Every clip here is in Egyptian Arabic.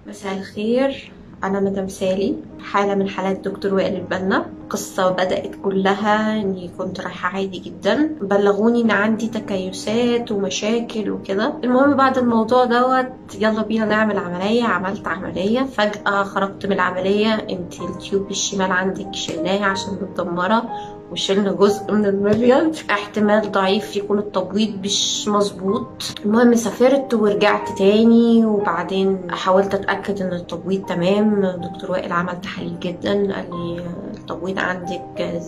مساء الخير أنا مدام سالي حالة من حالات دكتور وائل البنا قصة بدأت كلها إني كنت رايحة عادي جدا بلغوني إن عندي تكيسات ومشاكل وكده المهم بعد الموضوع دوت يلا بينا نعمل عملية عملت عملية فجأة خرجت من العملية انت التيوب الشمال عندك شلناها عشان متدمرة وشلنا جزء من المبيض احتمال ضعيف يكون التبويض مش مظبوط المهم سافرت ورجعت تاني وبعدين حاولت اتاكد ان التبويض تمام دكتور وائل عمل تحاليل جدا قال لي التبويض عندك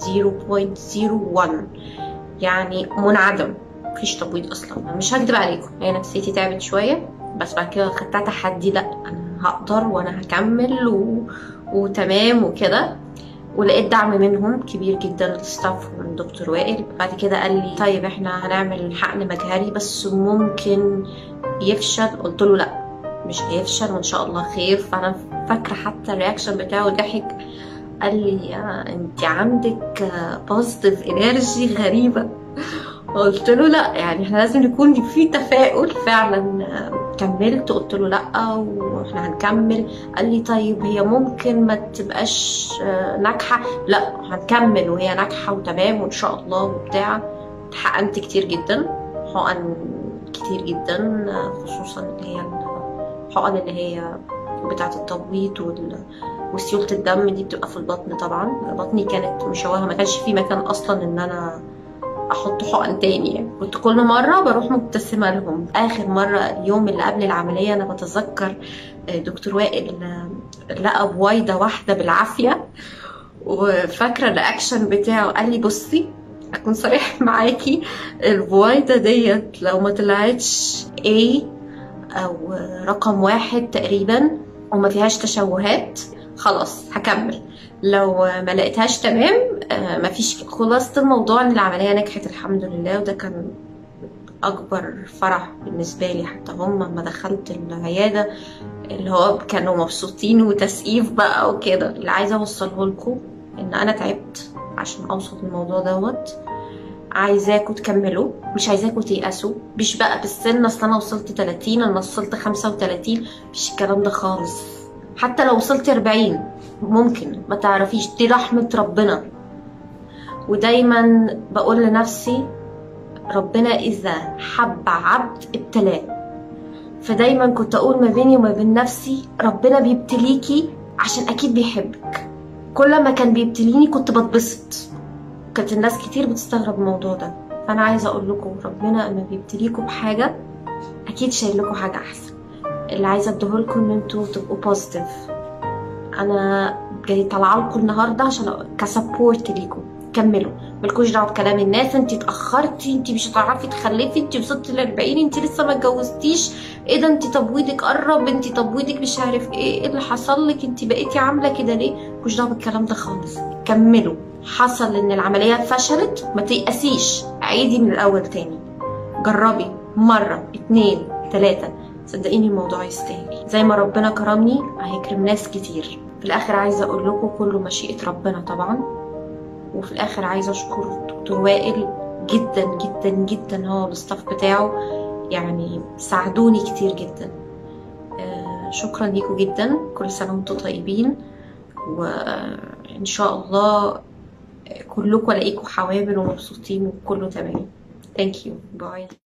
0.01 يعني منعدم مفيش تبويض اصلا مش هكدب عليكم هي نفسيتي تعبت شويه بس بعد كده خدتها تحدي لا انا هقدر وانا هكمل و... وتمام وكده ولقيت دعم منهم كبير جدا الستاف من دكتور وائل بعد كده قال لي طيب احنا هنعمل حقن مجهري بس ممكن يفشل قلت له لا مش هيفشل وان شاء الله خير فانا فاكره حتى الرياكشن بتاعه ضحك قال لي انت عندك بوزيتيف انرجي غريبه قلت له لا يعني احنا لازم يكون في تفاؤل فعلا كملت قلت له لا واحنا هنكمل قال لي طيب هي ممكن ما تبقاش ناجحه لا هنكمل وهي ناجحه وتمام وان شاء الله وبتاع اتحقنت كتير جدا حقن كتير جدا خصوصا اللي هي الحقن اللي هي بتاعه التبويض وال وسيوله الدم دي بتبقى في البطن طبعا بطني كانت مشوهه ما كانش في مكان اصلا ان انا احط حقن تاني يعني كنت كل مره بروح مبتسمه لهم اخر مره اليوم اللي قبل العمليه انا بتذكر دكتور وائل لقى بويضه واحده بالعافيه وفاكره الرياكشن بتاعه قال لي بصي اكون صريح معاكي البويضه ديت لو ما طلعتش A او رقم واحد تقريبا وما فيهاش تشوهات خلاص هكمل لو ما لقيتهاش تمام مفيش خلاصة الموضوع ان العملية نجحت الحمد لله وده كان اكبر فرح بالنسبة لي حتى هم لما دخلت العيادة اللي هو كانوا مبسوطين وتسقيف بقى وكده اللي عايزة اوصله لكم ان انا تعبت عشان اوصل الموضوع دوت عايزاكوا تكملوا مش عايزاكوا تيأسوا مش بقى بالسن اصل انا وصلت 30 انا وصلت 35 مش الكلام ده خالص حتى لو وصلت 40 ممكن ما تعرفيش دي رحمة ربنا ودايما بقول لنفسي ربنا إذا حب عبد ابتلاه فدايما كنت أقول ما بيني وما بين نفسي ربنا بيبتليكي عشان أكيد بيحبك كل ما كان بيبتليني كنت بتبسط كانت الناس كتير بتستغرب الموضوع ده فأنا عايزة أقول لكم ربنا أما بيبتليكوا بحاجة أكيد شايل لكم حاجة أحسن اللي عايزة أديهولكم إن انتوا تبقوا بوزيتيف انا جاي طالعه لكم النهارده عشان كسبورت ليكم كملوا مالكوش دعوه بكلام الناس انت اتاخرتي انت مش هتعرفي تخلفي انت وصلتي ل 40 انت لسه ما اتجوزتيش ايه ده انت تبويضك قرب انت تبويضك مش عارف ايه ايه اللي حصل لك انت بقيتي عامله كده ليه مالكوش دعوه بالكلام ده خالص كملوا حصل ان العمليه فشلت ما تيأسيش عيدي من الاول تاني جربي مره اتنين تلاته صدقيني الموضوع يستاهل زي ما ربنا كرمني هيكرم ناس كتير في الاخر عايزه اقول لكم كله مشيئه ربنا طبعا وفي الاخر عايزه اشكر دكتور وائل جدا جدا جدا هو الستاف بتاعه يعني ساعدوني كتير جدا آه شكرا ليكم جدا كل سنه وانتم طيبين وان شاء الله كلكم الاقيكم حوامل ومبسوطين وكله تمام ثانك يو باي